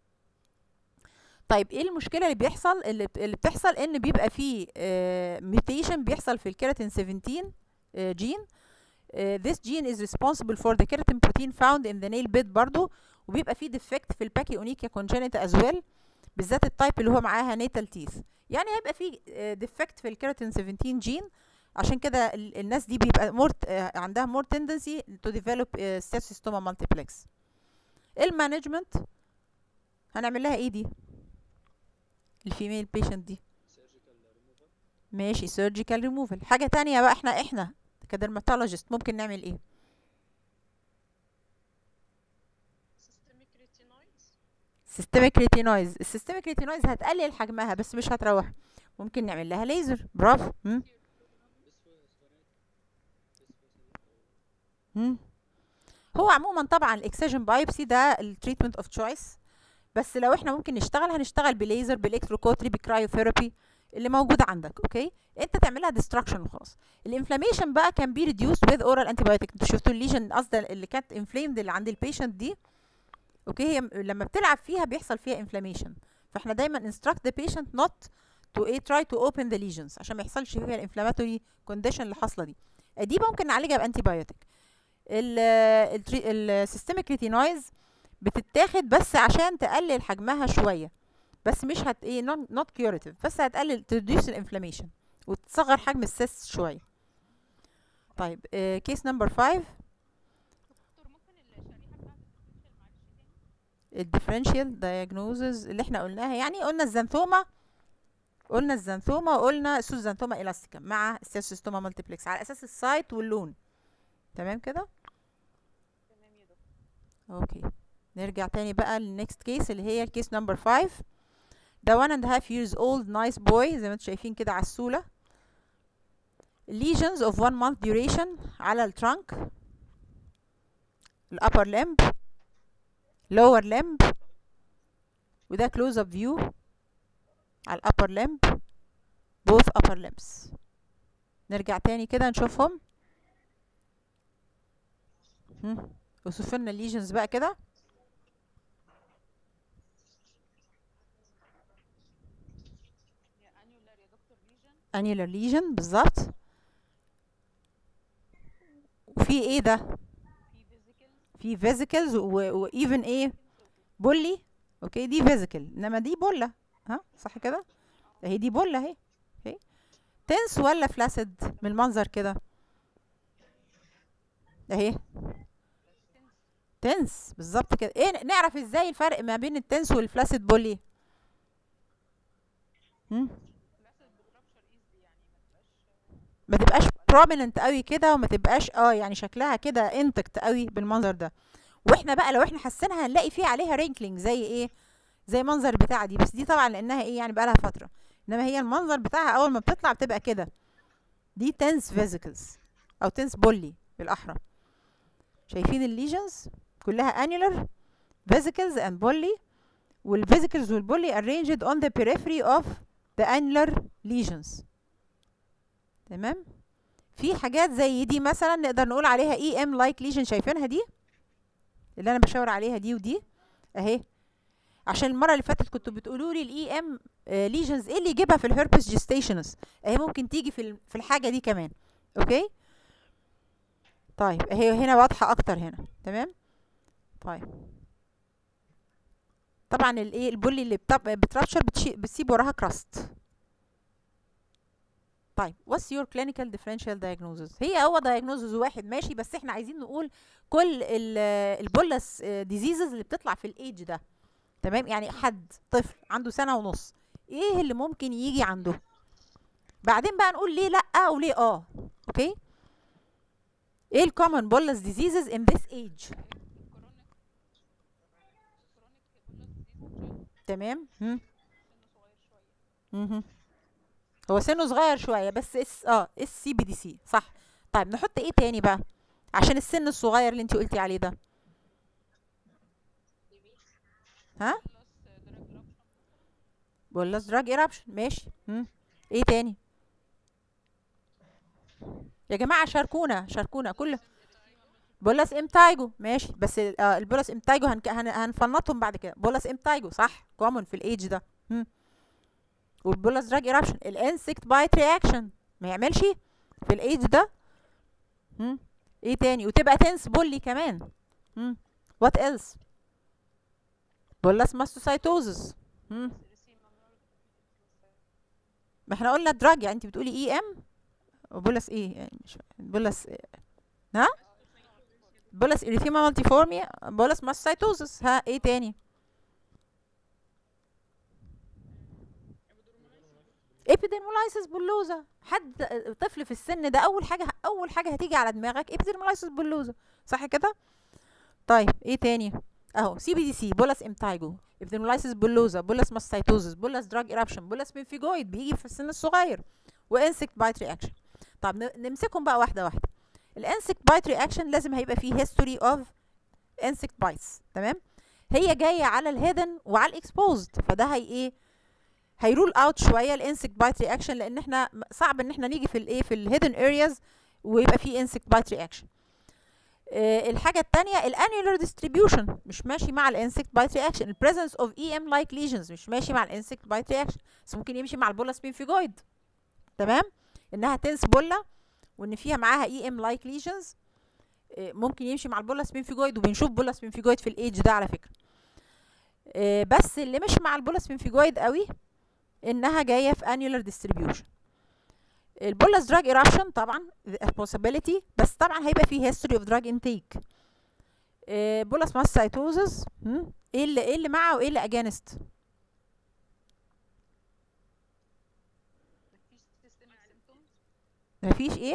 طيب ايه المشكله اللي بيحصل اللي, اللي بتحصل ان بيبقى فيه ميوتيشن بيحصل في الكيراتين 17 جين this gene is responsible for the keratin protein found in the nail bed برضو وبيبقى فيه defect في الباكي اونيكيا congenital as well بالذات التايب اللي هو معاها natal teeth يعني هيبقى فيه defect في الكيراتين 17 جين عشان كده الناس دي بيبقى more عندها more tendency to develop steatocystoma multiplex المانجمنت هنعمل لها ايه دي الفيميل بيشنت دي ماشي سيرجيكال ريموفال حاجه تانية بقى احنا احنا كدرماتولوجيست ممكن نعمل ايه سيستميك ريتينويز السيستميك ريتينويز هتقلل حجمها بس مش هتروح ممكن نعمل لها ليزر برافو مم. مم. هو عموما طبعا الاكسجين بايبسي ده التريتمنت اوف تشويس بس لو احنا ممكن نشتغل هنشتغل بليزر بالكتروكوتري بكرايوثيرابي اللي موجوده عندك اوكي انت تعملها ديستراكشن وخلاص الانفلاميشن بقى كان بي ريديوس وذ اورال انتي بايوتيك انتوا شفتوا الليجن قصدي اللي كانت انفليمد اللي عند البيشنت دي اوكي هي لما بتلعب فيها بيحصل فيها انفلاميشن فاحنا دايما انستراكت ذا بيشنت نوت تو ايه تراي تو اوبن ذا ليجنز عشان ما يحصلش فيها الانفلاماتوري كونديشن اللي حاصله دي دي ممكن نعالجها بانتي بايوتيك السيستميك ريتينويز بتتاخد بس عشان تقلل حجمها شويه بس مش هت ايه نوت كيوريتيف بس هتقلل تريديوس الانفلاميشن وتصغر حجم السيست شويه طيب كيس نمبر 5 الديفرنشال دايجنوزز اللي احنا قلناها يعني قلنا الزنثوما قلنا الزنثوما وقلنا السوزانثوما الاستيكا مع السيستوما مالتيبلكس على اساس السايت واللون تمام كده تمام يا دكتور اوكي نرجع تاني بقى للنكست كيس اللي هي الكيس نمبر 5 ده one and a half years old nice boy زي ما انتم شايفين كده على الصولة lesions of one month duration على الترانك الupper limb lower limb وده close up view على الupper limb both upper limbs نرجع تاني كده نشوفهم هم. وصف لنا الليجنز بقى كده يا انيولار يا دكتور ليجن annular lesion بالظبط وفي ايه ده في فيزيكال في فيزيكلز وايفن ايه بولي اوكي دي فيزيكل انما دي بوله ها صح كده اهي دي بوله اهي اوكي تنس ولا فلاسد من المنظر كده اهي تنس بالظبط كده ايه نعرف ازاي الفرق ما بين التنس والفلاسد بولي هم؟ ما تبقاش prominent قوي كده وما تبقاش اه يعني شكلها كده انتكت قوي بالمنظر ده واحنا بقى لو احنا حسينها هنلاقي فيه عليها رينكلينج زي ايه زي منظر بتاع دي بس دي طبعا لانها ايه يعني بقى لها فتره انما هي المنظر بتاعها اول ما بتطلع بتبقى كده دي تنس فيزيكلز او تنس بولي بالاحرى شايفين الليجنز كلها انيولر فيزيكلز اند بولي والفيزيكلز والبولي arranged on the periphery of the annular lesions تمام في حاجات زي دي مثلا نقدر نقول عليها اي ام لايك ليجن شايفينها دي اللي انا بشاور عليها دي ودي اهي عشان المره اللي فاتت كنتوا بتقولوا لي الاي ام ليجنز ايه اللي يجيبها في الهربس جيستيشنس اهي ممكن تيجي في ال- في الحاجه دي كمان اوكي طيب اهي هنا واضحه اكتر هنا تمام طيب طبعا الايه البولي اللي بتب- بترابشر بتشي- بتسيب وراها كراست طيب what's your clinical differential diagnosis هي هو diagnosis واحد ماشي بس احنا عايزين نقول كل البولس ديزيزز اللي بتطلع في الايج ده تمام يعني حد طفل عنده سنه ونص ايه اللي ممكن يجي عنده بعدين بقى نقول ليه لا وليه اه اوكي ايه الكومن بولس ديزيزز in this age تمام هم. مهم. هو سنه صغير شويه بس اس اه اس سي بي دي سي صح طيب نحط ايه تاني بقى عشان السن الصغير اللي انت قلتي عليه ده ها بولس دراج ايرابشن ماشي هم. ايه تاني يا جماعه شاركونا شاركونا كل بولس امتايجو ماشي بس ال- آه البولس امتايجو هنك... هن... هنفنطهم بعد كده بولس امتايجو صح كومن في الايدج ده هم. والبولس دراج ايرابشن الانسكت بايت رياكشن ما يعملش في الايدج ده هم. ايه تاني وتبقى تنس بولي كمان وات ايلس بولس ماستوسايتوزس ما احنا قلنا دراج يعني انت بتقولي اي ام وبولس ايه يعني مش بولس إيه؟ ها بولس اريثيما مالتيفورمي بولس ماستوسايتوزس ها ايه تاني ابيديرمولايسيس بولوزا حد طفل في السن ده اول حاجه اول حاجه هتيجي على دماغك ابيديرمولايسيس بولوزا صح كده طيب ايه تاني اهو سي بي دي سي بولس امتايجو ابيديرمولايسيس بولوزا بولس ماستايتوزس بولس دراج ايرابشن بولس بنفيجويد بيجي في السن الصغير وانسكت بايت رياكشن طب ن- نمسكهم بقى واحده واحده الانسكت بايت رياكشن لازم هيبقى فيه هيستوري اوف انسكت بايتس تمام هي جايه على الهيدن وعلى الاكسبوزد فده هي ايه هيرول اوت شويه الانسكت بايت رياكشن لان احنا م- صعب ان احنا نيجي في الايه في الهيدن ارياز ويبقى في انسكت بايت رياكشن الحاجه الثانيه الانيولار ديستريبيوشن مش ماشي مع الانسكت بايت رياكشن البريزنس اوف اي ام لايك ليجنز مش ماشي مع الانسكت بايت رياكشن بس ممكن يمشي مع البولاس بينفيجويد تمام انها تنس بولا وان فيها معاها اي ام لايك ليجنز ممكن يمشي مع البولاس بينفيجويد وبنشوف بولاس بينفيجويد في الايدج ده على فكره آه، بس اللي مش مع البولاس بينفيجويد قوي انها جايه في annular distribution البولس دراج ايرابشن طبعا a possibility بس طبعا هيبقى فيه history of drug intake بولس ماستايتوزس ايه اللي ايه اللي مع وايه اللي اجانست مفيش ايه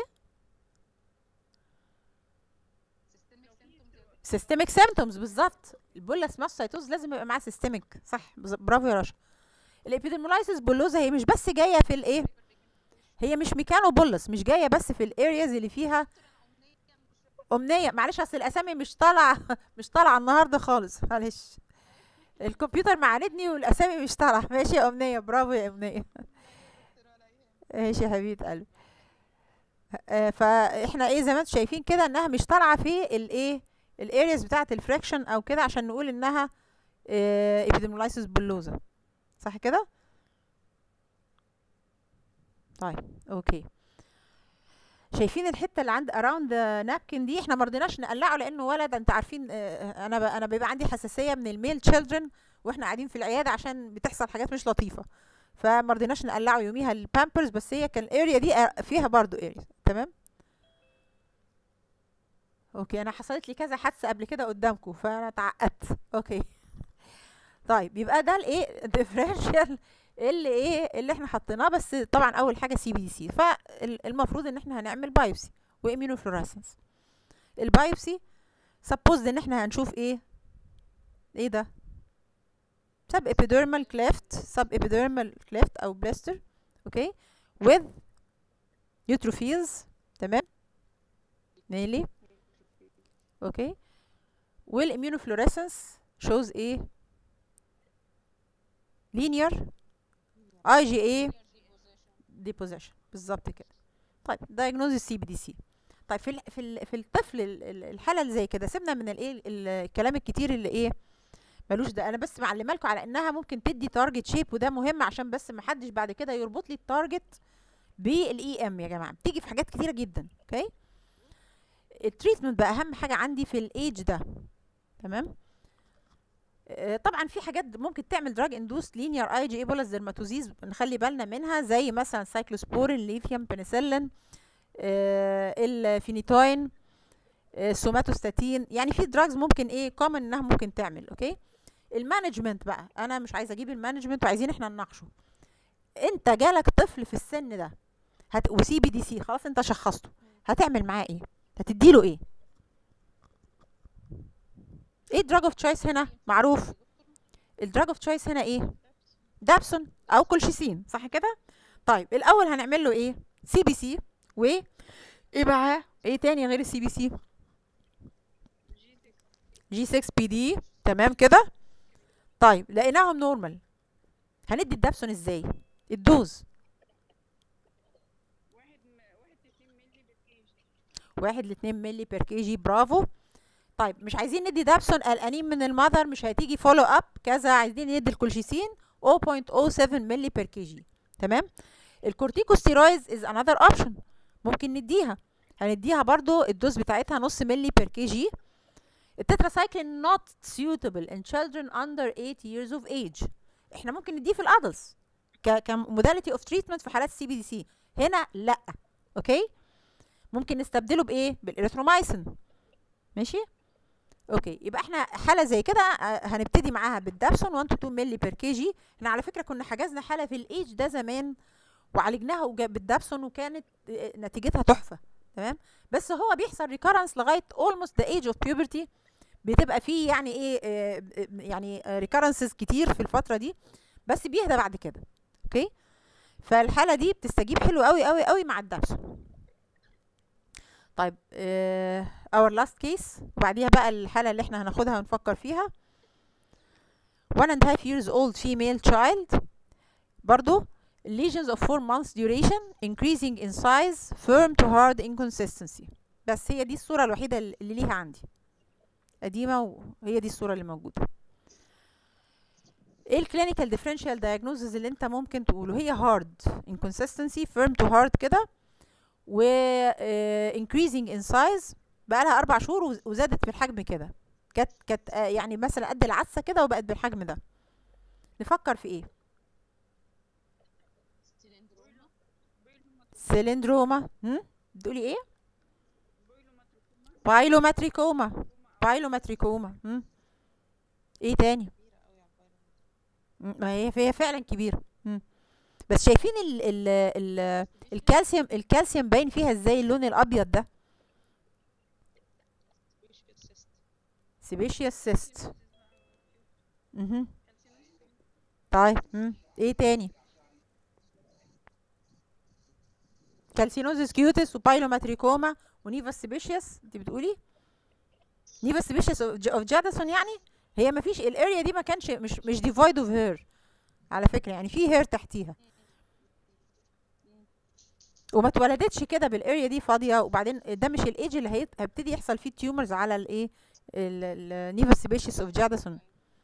سيستميك سيمتومز بالظبط البولس ماستايتوز لازم يبقى معاه سيستميك صح بز- برافو يا رشا الابيديمولايسيس بولوزا هي مش بس جايه في الايه هي مش ميكانو بولس مش جايه بس في الارياز اللي فيها امنيه معلش اصل الاسامي مش طالعه مش طالعه النهارده خالص معلش الكمبيوتر معاندني والاسامي مش طالعه ماشي يا امنيه برافو يا امنيه ماشي يا حبيبه قلبي آه، فاحنا ايه زي ما انتم شايفين كده انها مش طالعه في الايه الارياز بتاعه الفريكشن او كده عشان نقول انها ابيديمولايسيس بولوزا صح كده طيب اوكي شايفين الحته اللي عند اراوند نابكن دي احنا ما رضيناش نقلعه لانه ولد انت عارفين آه، انا ب... انا بيبقى عندي حساسيه من الميل تشيلدرن واحنا قاعدين في العياده عشان بتحصل حاجات مش لطيفه فما رضيناش نقلعه يوميها البامبرز بس هي كان الاريا دي آه، فيها برضو اريا تمام اوكي انا حصلت لي كذا حادثه قبل كده قدامكم فانا اتعقدت اوكي طيب يبقى ده الايه الديفرنشال اللي ايه اللي احنا حطيناه بس طبعا اول حاجه سي بي سي فالمفروض ان احنا هنعمل بايوبسي واميونوفلوريسنس البايوبسي سبوزد ان احنا هنشوف ايه ايه ده سب ابيديرمال كليفت سب ابيديرمال كليفت او بلاستر اوكي with neutrophils تمام نيلي اوكي والاميونوفلوريسنس shows ايه linear اي جي اي deposition بالظبط كده طيب diagnosis سي بي دي سي طيب في ال في ال في الطفل ال- ال- الحاله اللي زي كده سيبنا من الايه ال- الكلام الكتير اللي ايه ملوش ده انا بس معلمه لكم على انها ممكن تدي تارجت شيب وده مهم عشان بس ما حدش بعد كده يربط لي التارجت بالاي ام يا جماعه بتيجي في حاجات كتيره جدا اوكي التريتمنت بقى اهم حاجه عندي في الايدج ده تمام آه، طبعا في حاجات ممكن تعمل دراج اندوس لينير اي جي ايبولاس ديرماتوزيز نخلي بالنا منها زي مثلا سايكلوسبورين ليثيوم بنسلين آه، الفينيتوين آه، سوماتوستاتين يعني في دراجز ممكن ايه كومن انها ممكن تعمل اوكي المانجمنت بقى انا مش عايزه اجيب المانجمنت وعايزين احنا نناقشه انت جالك طفل في السن ده هت... وسي بي دي سي خلاص انت شخصته هتعمل معاه ايه هتديله ايه ايه الدراج اوف تشويس هنا معروف الدراج اوف تشويس هنا ايه دابسون او كولشيسين صح كده طيب الاول هنعمل له ايه سي بي سي و ايه معاه ايه تاني غير السي بي سي جي 6 بي دي تمام كده طيب لقيناهم نورمال هندي الدابسون ازاي الدوز واحد م... واحد لاتنين مللي بالكيج واحد لاتنين ملي بير كي جي برافو طيب مش عايزين ندي دابسون قلقانين من المذر مش هتيجي فولو اب كذا عايزين ندي الكولشيسين 0.07 ملي بير كي جي تمام الكورتيكوستيرويدز از انذر اوبشن ممكن نديها هنديها برضو الدوز بتاعتها نص ملي بير كي جي التتراسايكلين not suitable in children under 8 years of age احنا ممكن نديه في الادلتس كموداليتي اوف تريتمنت في حالات السي بي دي سي هنا لا اوكي ممكن نستبدله بايه بالاريثرومايسين ماشي اوكي يبقى احنا حاله زي كده آه، هنبتدي معاها بالدابسون 1 تو 2 مللي بير كي جي احنا على فكره كنا حجزنا حاله في الايج ده زمان وعالجناها وجا- بالدابسون وكانت آه، نتيجتها تحفه تمام بس هو بيحصل ريكارنس لغايه اولموست ذا ايج اوف بيوبرتي بتبقى فيه يعني ايه آه، آه، يعني ريكارنسز كتير في الفتره دي بس بيهدى بعد كده اوكي فالحاله دي بتستجيب حلو قوي قوي قوي مع الدابسون طيب آه our last case وبعديها بقى الحالة اللي احنا هناخدها ونفكر فيها one and a half years old female child برضو lesions of four months duration increasing in size firm to hard inconsistency بس هي دي الصورة الوحيدة اللي ليها عندي قديمة وهي دي الصورة اللي موجودة ايه الكلينيكال ديفرنشال diagnosis اللي انت ممكن تقوله هي hard inconsistency firm to hard كده و آه، increasing in size بقى لها اربع شهور وز- وزادت بالحجم كده كانت كانت آه، يعني مثلا قد العدسه كده وبقت بالحجم ده نفكر في ايه سيلندروما هم بتقولي ايه بايلوماتريكوما بايلوماتريكوما هم ايه تاني مم، ما هي هي فعلا كبيره مم. بس شايفين ال ال ال الكالسيوم الكالسيوم باين فيها ازاي اللون الابيض ده سيبيشيا سيست مهم. طيب مم. ايه تاني كالسينوزيس كيوتس وبايلوماتريكوما ونيفاس سيبيشيس انت بتقولي نيفاس سيبيشيس اوف جادسون يعني هي ما فيش الاريا دي ما كانش مش مش ديفايد اوف هير على فكره يعني في هير تحتيها وما اتولدتش كده بالاريا دي فاضيه وبعدين ده مش الايج اللي هيت- هيبتدي يحصل فيه تيومرز على الايه النيفاس سيبيشيس اوف جادسون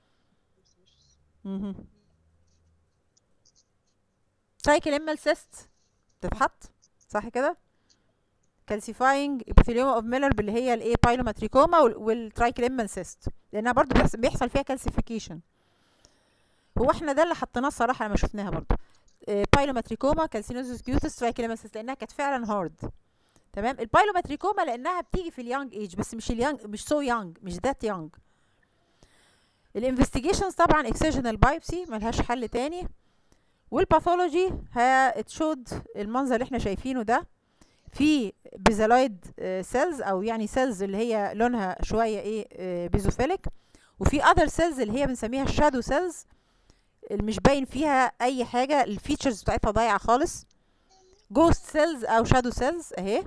سايكل امال سيست تتحط صح كده كالسيفاينج ابيثيليوم اوف ميلر اللي هي الايه بايلوماتريكوما والترايكليمال سيست لانها برضو بيحصل- بيحصل فيها كالسيفيكيشن هو احنا ده اللي حطيناه الصراحه لما شفناها برضو بايلوماتريكوما كالسينوزيس كيوتس ترايكليمال سيست لانها كانت فعلا هارد تمام البايلوماتريكوما لانها بتيجي في اليانج ايج بس مش اليانج مش سو يانج مش ذات يانج الانفستيجيشنز طبعا اكسجنال بايبسي ملهاش حل تاني والباثولوجي هتشود المنظر اللي احنا شايفينه ده في بيزالويد سيلز او يعني سيلز اللي هي لونها شويه ايه بيزوفيليك وفي اذر سيلز اللي هي بنسميها الشادو سيلز اللي مش باين فيها اي حاجه الفيتشرز بتاعتها ضايعه خالص جوست سيلز او شادو سيلز اهي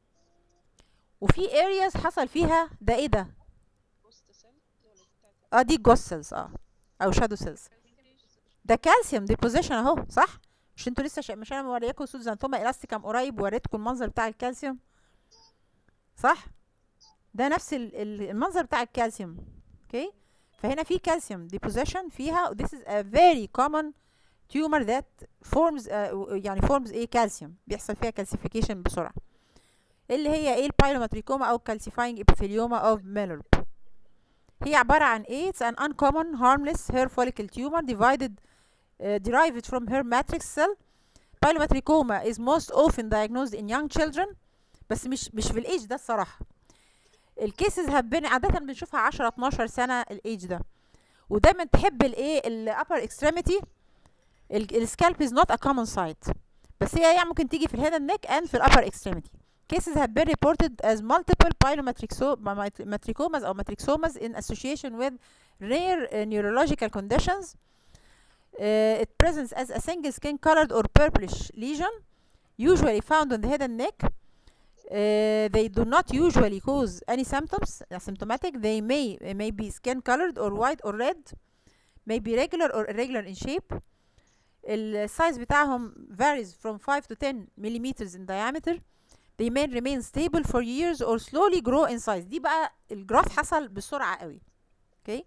وفي ارياز حصل فيها ده ايه ده اه دي جوست سيلز اه او شادو سيلز ده كالسيوم ديبوزيشن اهو صح مش انتوا لسه شا... مش انا مورياكم سوزانتوما الاستيكام قريب ووريتكم المنظر بتاع الكالسيوم صح ده نفس ال- ال- المنظر بتاع الكالسيوم اوكي فهنا في كالسيوم deposition فيها this is a very common tumor that forms uh, يعني forms ايه كالسيوم بيحصل فيها calcification بسرعة اللي هي ايه البايلوماتريكوما او calcifying epithelioma of Melorb هي عبارة عن ايه it's an uncommon harmless hair follicle tumor divided uh, derived from hair matrix cell Pilomatricoma is most often diagnosed in young children بس مش مش في الايج ده الصراحة الكيسز هبين عادة بنشوفها 10 12 سنة الايج ده ودايما تحب الايه الابر اكستريميتي السكالب از نوت ا كومن سايت بس هي يعني ممكن تيجي في الهيد نيك اند في الابر اكستريميتي cases have been reported as multiple pilomatricomas or matrixomas in association with rare uh, neurological conditions uh, it presents as a single skin colored or purplish lesion usually found on the head and neck Uh, they do not usually cause any symptoms asymptomatic they may may be skin colored or white or red may be regular or irregular in shape السايز بتاعهم varies from 5 to 10 millimeters in diameter they may remain stable for years or slowly grow in size دي بقى الجراف حصل بسرعة قوي اوكي okay.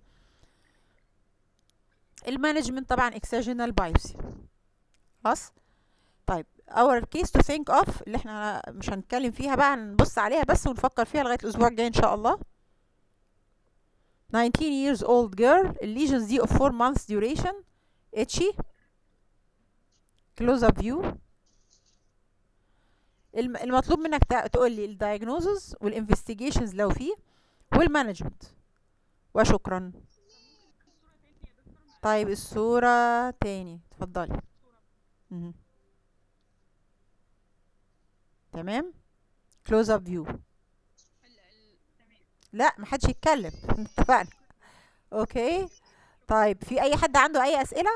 المانجمنت طبعا excisional biopsy خلاص طيب our case to think of اللي احنا مش هنتكلم فيها بقى هنبص عليها بس ونفكر فيها لغاية الأسبوع الجاي إن شاء الله 19 years old girl lesions دي of 4 months duration itchy close up view الم- المطلوب منك تع- تقول لي الدايجنوزز والانفستيجيشنز لو فيه والمانجمنت وشكرا طيب الصورة تاني اتفضلي مهم. تمام كلوز اب فيو ال- ال- تمام لا محدش يتكلم اتفقنا اوكي طيب في اي حد عنده اي اسئله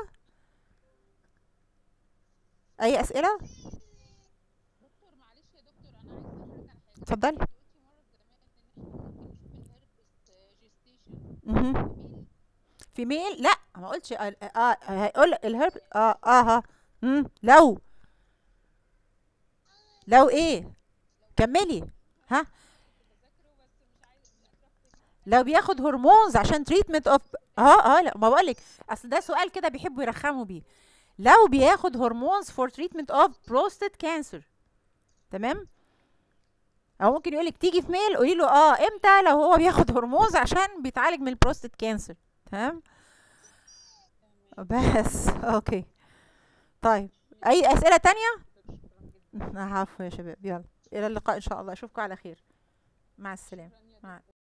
اي اسئله دكتور معلش يا دكتور انا عايزه اسالك على حاجه اتفضلي قلتي مره زمان ان احنا ممكن نشوف الهربس جيستيشن مهم. في ميل لا ما قلتش اه آه، هيقول الهرب اه اه ها مم. لو لو ايه كملي ها بذاكره بس مش عايزه مش قادره افتكر لو بياخد هرمونز عشان تريتمنت اوف اه اه لا ما بقولك اصل ده سؤال كده بيحبوا يرخموا بيه لو بياخد هرمونز فور تريتمنت اوف بروستات كانسر تمام او ممكن يقولك تيجي في ميل قولي له اه امتى لو هو بياخد هرمونز عشان بيتعالج من البروستات كانسر تمام بس اوكي طيب اي اسئله تانية عفوا يا شباب يلا الى اللقاء ان شاء الله اشوفكم على خير مع السلامه شكرا يا مع دكتور